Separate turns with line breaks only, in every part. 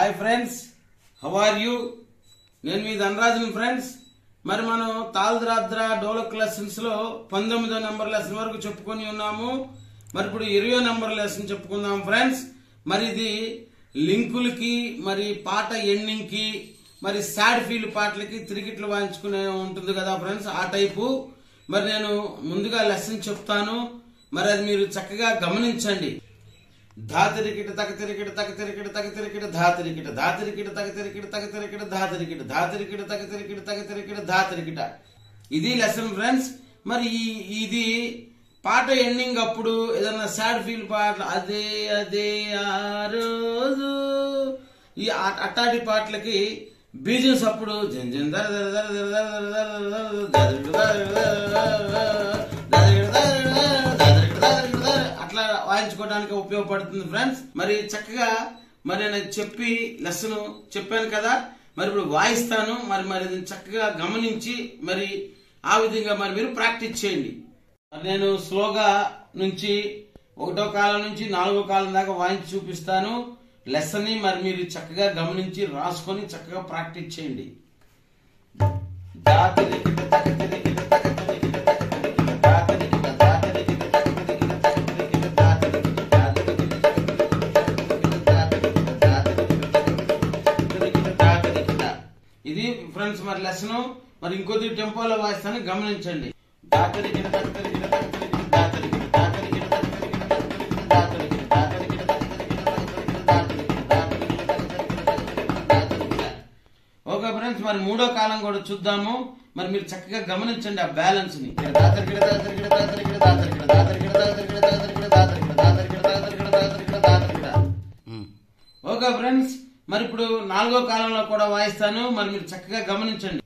hi friends how are you నేను మీ ధనరాజుని friends మరి మనం తాల్ద్రాద్ర డోలక్ లెసన్స్ లో పంతొమ్మిదో నెంబర్ లెసన్ వరకు చెప్పుకొని ఉన్నాము మరి ఇప్పుడు ఇరవై నెంబర్ లెసన్ చెప్పుకుందాం ఫ్రెండ్స్ మరి ఇది లింకులకి మరి పాట ఎండింగ్ కి మరి సాడ్ ఫీల్ పాటలకి తిరిగిట్లు వాయించుకునే ఉంటుంది కదా ఫ్రెండ్స్ ఆ టైపు మరి నేను ముందుగా లెసన్ చెప్తాను మరి అది మీరు చక్కగా గమనించండి ధాతరికిట తగతిరికిట తగతిరికిట తగతిరికిట ధాతరికిట ధాతరికిట తగతిరికిట తగతిరికిట ధాతరికిట ధాతరికిట తగతిరికిట తగతిరికిట ధాతరికిట ఇది లెసన్ ఫ్రెండ్స్ మరి ఈ ఇది పాట ఎండింగ్ అప్పుడు ఏదన్నా సాడ్ ఫీల్ పాట అదే అదే ఆ రోజు ఈ ఆ- అట్టాటి పాటలకి బీజన్స్ అప్పుడు జన్ జన్ దర దర దర దర దర దర దర దర దర అట్లా వాయించుకోవడానికి ఉపయోగపడుతుంది ఫ్రెండ్స్ మరి చక్కగా మరి నేను చెప్పి లెసన్ చెప్పాను కదా మరి ఇప్పుడు వాయిస్తాను మరి మరి దీన్ని చక్కగా గమనించి మరి ఆ విధంగా మరి మీరు ప్రాక్టీస్ చేయండి మరి నేను స్లోగా నుంచి ఒకటో కాలం నుంచి నాలుగో కాలం దాకా వాయించి చూపిస్తాను లెసన్ ని మరి మీరు చక్కగా గమనించి రాసుకొని చక్కగా ప్రాక్టీస్ చేయండి దాతరికిట తకతరికిట తకతరికిట తకతరికిట దాతరికిట దాతరికిట తకతరికిట తకతరికిట దాతరికిట దాతరికిట తకతరికిట దాతరికిట దాతరికిట దాతరికిట ఇది ఫ్రెండ్స్ మరి లెసన్ మరి ఇంకొద్ది టెంపోలో వాయిస్తాను గమనించండి దాతరికిట తకతరికిట తకతరికిట దాతరికిట దాతరికిట తకతరికిట తకతరికిట దాతరికిట దాతరికిట తకతరికిట తకతరికిట దాతరికిట దాతరికిట తకతరికిట దాతరికిట ఓకే ఫ్రెండ్స్ మరి మూడో కాలం కూడా చూద్దాము మరి మీరు చక్కగా గమనించండి ఆ బ్యాలెన్స్ ని ఓకే ఫ్రెండ్స్ మరి ఇప్పుడు నాలుగో కాలంలో కూడా వాయిస్తాను మరి మీరు చక్కగా గమనించండి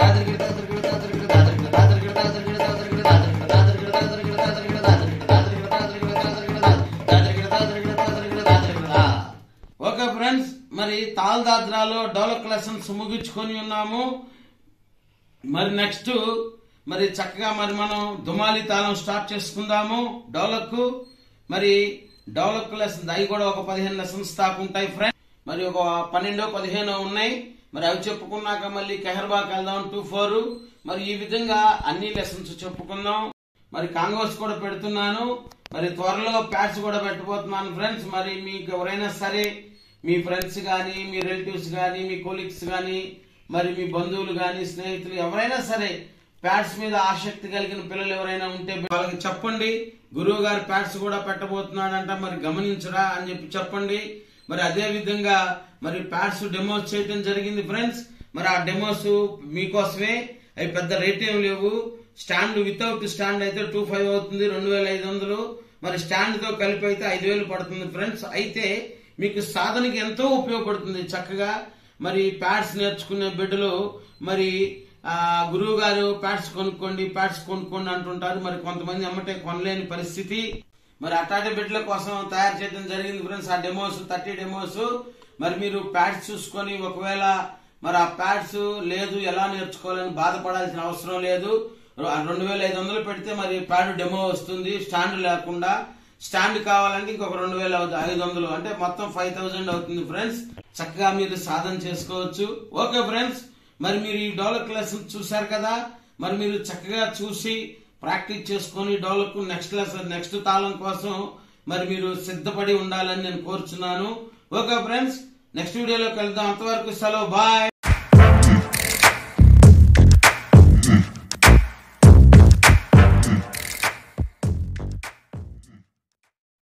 ఓకే ఫ్రెండ్స్ మరి తాల్దాద్రాలో డెవలప్ లెసన్స్ ముగించుకొని ఉన్నాము మరి నెక్స్ట్ మరి చక్కగా మరి మనం దుమాలి తాళం స్టార్ట్ చేసుకుందాము డెవలప్ మరి డెవలప్ లెసన్ అవి కూడా ఒక పదిహేను లెసన్స్ దాకా ఉంటాయి ఫ్రెండ్ మరి ఒక పన్నెండో పదిహేనో ఉన్నాయి మరి అవి చెప్పుకున్నాక మళ్ళీ కెహర్బాకి వెళ్దాం టూ ఫోర్ మరి ఈ విధంగా అన్ని లెసన్స్ చెప్పుకుందాం మరి కాంగోస్ కూడా పెడుతున్నాను మరి త్వరలో ప్యాడ్స్ కూడా పెట్టబోతున్నాను ఫ్రెండ్స్ మరి మీకు ఎవరైనా సరే మీ ఫ్రెండ్స్ కానీ మీ రిలేటివ్స్ కానీ మీ కొలీగ్స్ కానీ మరి మీ బంధువులు కానీ స్నేహితులు ఎవరైనా సరే ప్యాడ్స్ మీద ఆసక్తి కలిగిన పిల్లలు ఎవరైనా ఉంటే వాళ్ళకి చెప్పండి గురువు గారు ప్యాడ్స్ కూడా పెట్టబోతున్నాడంట మరి గమనించరా అని చెప్పి చెప్పండి మరి అదే విధంగా మరి ప్యాడ్స్ డెమోస్ చేయడం జరిగింది ఫ్రెండ్స్ మరి ఆ డెమోస్ మీకోసమే అవి పెద్ద రేట్ ఏం లేవు స్టాండ్ వితౌట్ స్టాండ్ అయితే టూ ఫైవ్ అవుతుంది రెండు వేల ఐదు వందలు మరి స్టాండ్ తో కలిపి అయితే ఐదు వేలు పడుతుంది ఫ్రెండ్స్ అయితే మీకు సాధనకి ఎంతో ఉపయోగపడుతుంది చక్కగా మరి ప్యాడ్స్ నేర్చుకునే బిడ్డలు మరి ఆ గురువు గారు ప్యాడ్స్ కొనుక్కోండి ప్యాడ్స్ కొనుక్కోండి అంటుంటారు మరి కొంతమంది అమ్మటే కొనలేని పరిస్థితి మరి అట్లాంటి బిడ్డల కోసం తయారు చేయడం జరిగింది ఫ్రెండ్స్ ఆ డెమోస్ థర్టీ డెమోస్ మరి మీరు ప్యాడ్స్ చూసుకొని ఒకవేళ మరి ఆ ప్యాడ్స్ లేదు ఎలా నేర్చుకోవాలని బాధపడాల్సిన అవసరం లేదు రెండు వేల ఐదు వందలు పెడితే మరి ప్యాడ్ డెమో వస్తుంది స్టాండ్ లేకుండా స్టాండ్ కావాలంటే ఇంకొక రెండు వేల ఐదు వందలు అంటే మొత్తం ఫైవ్ థౌసండ్ అవుతుంది ఫ్రెండ్స్ చక్కగా మీరు సాధన చేసుకోవచ్చు ఓకే ఫ్రెండ్స్ మరి మీరు ఈ డెవలప్ లెసన్ చూశారు కదా మరి మీరు చక్కగా చూసి ప్రాక్టీస్ చేసుకొని డెవలప్ నెక్స్ట్ లెసన్ నెక్స్ట్ తాళం కోసం మరి మీరు సిద్ధపడి ఉండాలని నేను కోరుచున్నాను ఓకే ఫ్రెండ్స్ నెక్స్ట్ వీడియోలోకి వెళ్దాం అంతవరకు సెలవు బాయ్